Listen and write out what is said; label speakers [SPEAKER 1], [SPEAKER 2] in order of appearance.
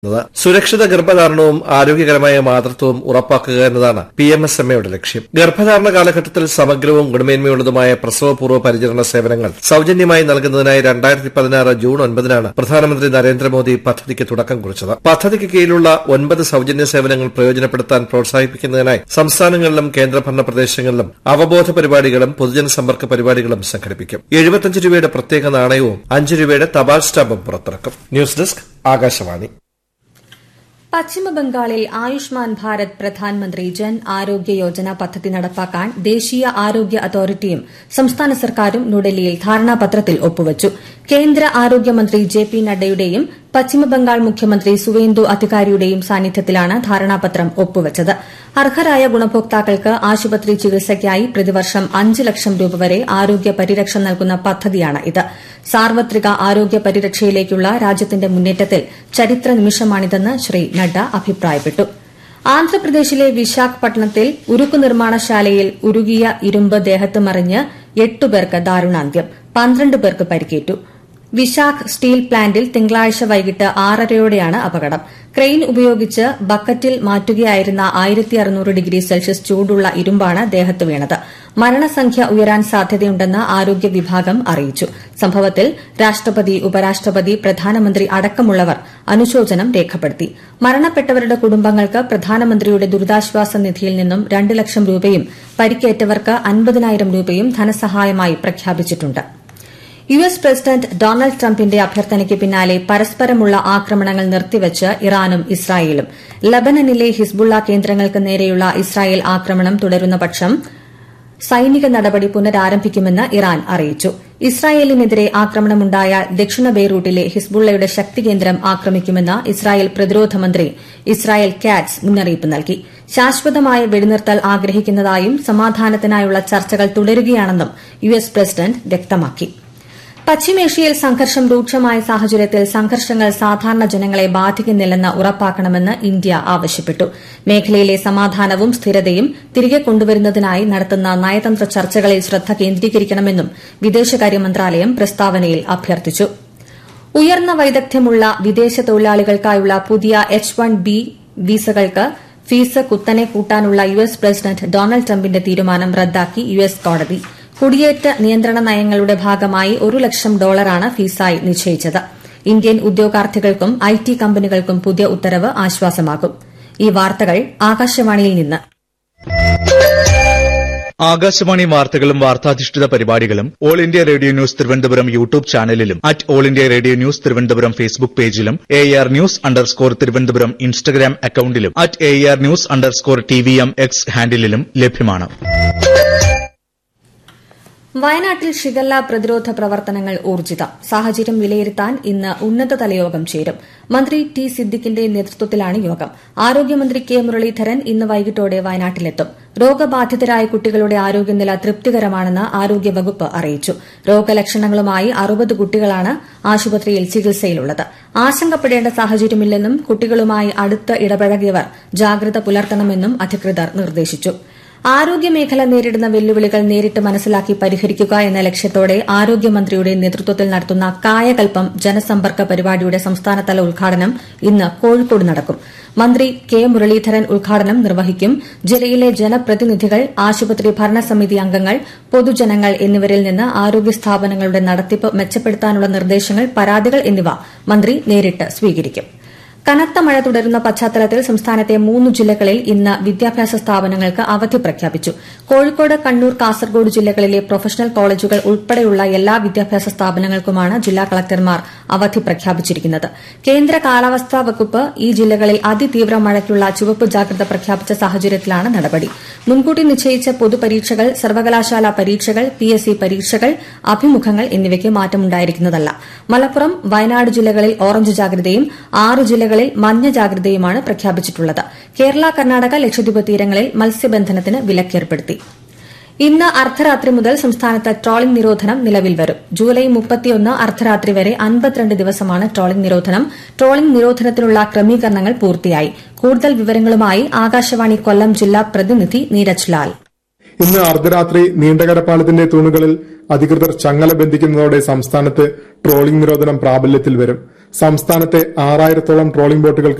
[SPEAKER 1] ത് സുരക്ഷിത ഗർഭധാരണവും ആരോഗ്യകരമായ മാതൃത്വവും ഉറപ്പാക്കുക എന്നതാണ് പി എം എസ് എം എയുടെ ലക്ഷ്യം ഗർഭധാരണ കാലഘട്ടത്തിൽ സമഗ്രവും ഗുണമേന്മയുള്ളതുമായ പ്രസവപൂർവ്വ പരിചരണ സേവനങ്ങൾ സൌജന്യമായി നൽകുന്നതിനായി രണ്ടായിരത്തി പതിനാറ് ജൂൺ ഒൻപതിനാണ് പ്രധാനമന്ത്രി നരേന്ദ്രമോദി പദ്ധതിക്ക് തുടക്കം കുറിച്ചത് പദ്ധതിക്ക് കീഴിലുള്ള ഒൻപത് സൌജന്യ സേവനങ്ങൾ പ്രയോജനപ്പെടുത്താൻ പ്രോത്സാഹിപ്പിക്കുന്നതിനായി സംസ്ഥാനങ്ങളിലും കേന്ദ്രഭരണ പ്രദേശങ്ങളിലും അവബോധ പരിപാടികളും പൊതുജന സമ്പർക്ക പരിപാടികളും സംഘടിപ്പിക്കും എഴുപത്തിയഞ്ച് രൂപയുടെ പ്രത്യേക നാണയവും അഞ്ച് രൂപയുടെ തപാൽ സ്റ്റാമ്പും പുറത്തിറക്കും ന്യൂസ് ഡെസ്ക് ആകാശവാണി
[SPEAKER 2] പശ്ചിമബംഗാളിൽ ആയുഷ്മാൻ ഭാരത് പ്രധാൻമന്ത്രി ജൻ ആരോഗ്യ യോജന പദ്ധതി നടപ്പാക്കാൻ ദേശീയ ആരോഗ്യ അതോറിറ്റിയും സംസ്ഥാന സർക്കാരും ന്യൂഡൽഹിയിൽ ധാരണാപത്രത്തിൽ ഒപ്പുവച്ചു കേന്ദ്ര ആരോഗ്യമന്ത്രി ജെ പി നഡ്ഡയുടെയും പശ്ചിമബംഗാൾ മുഖ്യമന്ത്രി സുവേന്ദു അധികാരിയുടെയും സാന്നിധ്യത്തിലാണ് ധാരണാപത്രം ഒപ്പുവച്ചത് അർഹരായ ഗുണഭോക്താക്കൾക്ക് ആശുപത്രി ചികിത്സയ്ക്കായി പ്രതിവർഷം അഞ്ച് ലക്ഷം രൂപ വരെ ആരോഗ്യ പരിരക്ഷ നൽകുന്ന പദ്ധതിയാണ് ഇത് സാർവത്രിക ആരോഗ്യ പരിരക്ഷയിലേക്കുള്ള രാജ്യത്തിന്റെ മുന്നേറ്റത്തിൽ ചരിത്ര നിമിഷമാണിതെന്ന് ശ്രീ നഡ്ഡ അഭിപ്രായപ്പെട്ടു ആന്ധ്രാപ്രദേശിലെ വിശാഖപട്ടണത്തിൽ ഉരുക്കു നിർമ്മാണശാലയിൽ ഉരുകിയ ഇരുമ്പ് ദേഹത്ത് മറിഞ്ഞ് എട്ടുപേർക്ക് ദാരുണാന്ത്യം പന്ത്രണ്ട് പേർക്ക് പരിക്കേറ്റു വിശാഖ് സ്റ്റീൽ പ്ലാന്റിൽ തിങ്കളാഴ്ച വൈകിട്ട് ആറരയോടെയാണ് അപകടം ക്രെയിൻ ഉപയോഗിച്ച് ബക്കറ്റിൽ മാറ്റുകയായിരുന്ന ആയിരത്തി അറുന്നൂറ് ഡിഗ്രി സെൽഷ്യസ് ചൂടുള്ള ഇരുമ്പാണ് ദേഹത്ത് വീണത് മരണസംഖ്യ ഉയരാൻ സാധ്യതയുണ്ടെന്ന് ആരോഗ്യ വിഭാഗം അറിയിച്ചു സംഭവത്തിൽ രാഷ്ട്രപതി ഉപരാഷ്ട്രപതി പ്രധാനമന്ത്രി അടക്കമുള്ളവർ അനുശോചനം രേഖപ്പെടുത്തി മരണപ്പെട്ടവരുടെ കുടുംബങ്ങൾക്ക് പ്രധാനമന്ത്രിയുടെ ദുരിതാശ്വാസ നിധിയിൽ നിന്നും രണ്ട് ലക്ഷം രൂപയും പരിക്കേറ്റവർക്ക് അൻപതിനായിരം രൂപയും ധനസഹായമായി പ്രഖ്യാപിച്ചിട്ടുണ്ട് യു എസ് പ്രസിഡന്റ് ഡൊണാൾഡ് ട്രംപിന്റെ അഭ്യർത്ഥനയ്ക്ക് പിന്നാലെ പരസ്പരമുള്ള ആക്രമണങ്ങൾ നിർത്തിവച്ച് ഇറാനും ഇസ്രായേലും ലബനനിലെ ഹിസ്ബുള്ള കേന്ദ്രങ്ങൾക്ക് നേരെയുള്ള ഇസ്രായേൽ ആക്രമണം തുടരുന്ന പക്ഷം സൈനിക നടപടി പുനരാരംഭിക്കുമെന്ന് ഇറാൻ അറിയിച്ചു ഇസ്രായേലിനെതിരെ ആക്രമണമുണ്ടായാൽ ദക്ഷിണ ബെയ്റൂട്ടിലെ ഹിസ്ബുള്ളയുടെ ശക്തികേന്ദ്രം ആക്രമിക്കുമെന്ന് ഇസ്രായേൽ പ്രതിരോധ മന്ത്രി ഇസ്രായേൽ കാറ്റ്സ് മുന്നറിയിപ്പ് നൽകി ശാശ്വതമായ വെടിനിർത്തൽ ആഗ്രഹിക്കുന്നതായും സമാധാനത്തിനായുള്ള ചർച്ചകൾ തുടരുകയാണെന്നും യു എസ് പ്രസിഡന്റ് വ്യക്തമാക്കി പശ്ചിമേഷ്യയിൽ സംഘർഷം രൂക്ഷമായ സാഹചര്യത്തിൽ സംഘർഷങ്ങൾ സാധാരണ ജനങ്ങളെ ബാധിക്കുന്നില്ലെന്ന് ഉറപ്പാക്കണമെന്ന് ഇന്ത്യ ആവശ്യപ്പെട്ടു മേഖലയിലെ സമാധാനവും സ്ഥിരതയും തിരികെ കൊണ്ടുവരുന്നതിനായി നടത്തുന്ന നയതന്ത്ര ചർച്ചകളിൽ ശ്രദ്ധ കേന്ദ്രീകരിക്കണമെന്നും വിദേശകാര്യ മന്ത്രാലയം പ്രസ്താവനയിൽ അഭ്യർത്ഥിച്ചു ഉയർന്ന വൈദഗ്ധ്യമുള്ള വിദേശ തൊഴിലാളികൾക്കായുള്ള പുതിയ എച്ച് വൺ ബി വിസകൾക്ക് ഫീസ് കുത്തനെ കൂട്ടാനുള്ള യു എസ് പ്രസിഡന്റ് ഡൊണാൾഡ് ട്രംപിന്റെ തീരുമാനം റദ്ദാക്കി യു എസ് കോടതി കുടിയേറ്റ നിയന്ത്രണ നയങ്ങളുടെ ഭാഗമായി ഒരു ലക്ഷം ഡോളറാണ് ഫീസായി നിശ്ചയിച്ചത് ഇന്ത്യൻ ഉദ്യോഗാർത്ഥികൾക്കും ഐ ടി കമ്പനികൾക്കും പുതിയ ഉത്തരവ് ആശ്വാസമാകും ഈ വാർത്തകൾ ആകാശവാണിയിൽ നിന്ന്
[SPEAKER 3] ആകാശവാണി വാർത്തകളും വാർത്താധിഷ്ഠിത പരിപാടികളും all India radio news Thiruvananthapuram YouTube ചാനലിലും at all India radio news Thiruvananthapuram Facebook പേജിലും A R news underscore Thiruvananthapuram Instagram അക്കൌണ്ടിലും at A R news underscore T V M X ഹാൻഡിലും ലഭ്യമാണ്
[SPEAKER 2] വയനാട്ടിൽ ഷിഗല്ല പ്രതിരോധ പ്രവർത്തനങ്ങൾ ഊർജിതം സാഹചര്യം വിലയിരുത്താൻ ഇന്ന് ഉന്നതതല യോഗം ചേരും മന്ത്രി ടി സിദ്ദിഖിന്റെ നേതൃത്വത്തിലാണ് യോഗം ആരോഗ്യമന്ത്രി കെ മുരളീധരൻ ഇന്ന് വൈകിട്ടോടെ വയനാട്ടിലെത്തും രോഗബാധിതരായ കുട്ടികളുടെ ആരോഗ്യനില തൃപ്തികരമാണെന്ന് ആരോഗ്യവകുപ്പ് അറിയിച്ചു രോഗലക്ഷണങ്ങളുമായി അറുപത് കുട്ടികളാണ് ആശുപത്രിയിൽ ചികിത്സയിലുള്ളത് ആശങ്കപ്പെടേണ്ട സാഹചര്യമില്ലെന്നും കുട്ടികളുമായി അടുത്ത് ഇടപഴകിയവർ ജാഗ്രത പുലർത്തണമെന്നും അധികൃതർ നിർദ്ദേശിച്ചു ആരോഗ്യമേഖല നേരിടുന്ന വെല്ലുവിളികൾ നേരിട്ട് മനസ്സിലാക്കി പരിഹരിക്കുക എന്ന ലക്ഷ്യത്തോടെ ആരോഗ്യമന്ത്രിയുടെ നേതൃത്വത്തിൽ നടത്തുന്ന കായകൽപ്പം ജനസമ്പർക്ക പരിപാടിയുടെ സംസ്ഥാനതല ഉദ്ഘാടനം ഇന്ന് കോഴിക്കോട് നടക്കും മന്ത്രി കെ മുരളീധരൻ ഉദ്ഘാടനം നിർവഹിക്കും ജില്ലയിലെ ജനപ്രതിനിധികൾ ആശുപത്രി ഭരണസമിതി അംഗങ്ങൾ പൊതുജനങ്ങൾ എന്നിവരിൽ നിന്ന് ആരോഗ്യ സ്ഥാപനങ്ങളുടെ നടത്തിപ്പ് മെച്ചപ്പെടുത്താനുള്ള നിർദ്ദേശങ്ങൾ പരാതികൾ എന്നിവ മന്ത്രി നേരിട്ട് സ്വീകരിക്കും കനത്ത മഴ തുടരുന്ന പശ്ചാത്തലത്തിൽ സംസ്ഥാനത്തെ മൂന്ന് ജില്ലകളിൽ ഇന്ന് വിദ്യാഭ്യാസ സ്ഥാപനങ്ങൾക്ക് അവധി പ്രഖ്യാപിച്ചു കോഴിക്കോട് കണ്ണൂർ കാസർഗോഡ് ജില്ലകളിലെ പ്രൊഫഷണൽ കോളേജുകൾ ഉൾപ്പെടെയുള്ള എല്ലാ വിദ്യാഭ്യാസ സ്ഥാപനങ്ങൾക്കുമാണ് ജില്ലാ കളക്ടർമാർ അവധി പ്രഖ്യാപിച്ചിരിക്കുന്നത് കേന്ദ്ര കാലാവസ്ഥാ വകുപ്പ് ഈ ജില്ലകളിൽ അതിതീവ്ര മഴയ്ക്കുള്ള ചുവപ്പ് ജാഗ്രത പ്രഖ്യാപിച്ച സാഹചര്യത്തിലാണ് നടപടി മുൻകൂട്ടി നിശ്ചയിച്ച പൊതുപരീക്ഷകൾ സർവകലാശാല പരീക്ഷകൾ പി എസ് സി പരീക്ഷകൾ അഭിമുഖങ്ങൾ എന്നിവയ്ക്ക് മാറ്റമുണ്ടായിരിക്കുന്നതല്ല മലപ്പുറം വയനാട് ജില്ലകളിൽ ഓറഞ്ച് ജാഗ്രതയും ആറ് ജില്ലകളിൽ മഞ്ഞ ജാഗ്രതയുമാണ് പ്രഖ്യാപിച്ചിട്ടുള്ളത് കേരള കർണാടക ലക്ഷദ്വീപ് തീരങ്ങളിൽ മത്സ്യബന്ധനത്തിന് വിലക്കേർപ്പെടുത്തി ഇന്ന് അർദ്ധരാത്രി മുതൽ സംസ്ഥാനത്ത് ട്രോളിംഗ് നിരോധനം നിലവിൽ വരും ജൂലൈ മുപ്പത്തിയൊന്ന് അർദ്ധരാത്രി വരെ അൻപത്തിരണ്ട് ദിവസമാണ് ട്രോളിംഗ് നിരോധനം ട്രോളിംഗ് നിരോധനത്തിനുള്ള ക്രമീകരണങ്ങൾ പൂർത്തിയായി കൂടുതൽ വിവരങ്ങളുമായി ആകാശവാണി കൊല്ലം ജില്ലാ പ്രതിനിധി നീരജ് ലാൽ
[SPEAKER 4] ഇന്ന് അർദ്ധരാത്രി നീണ്ടകര തൂണുകളിൽ അധികൃതർ ചങ്ങല ബന്ധിക്കുന്നതോടെ സംസ്ഥാനത്ത് ട്രോളിംഗ് നിരോധനം പ്രാബല്യത്തിൽ വരും സംസ്ഥാനത്തെ ആറായിരത്തോളം ട്രോളിംഗ് ബോട്ടുകൾക്ക്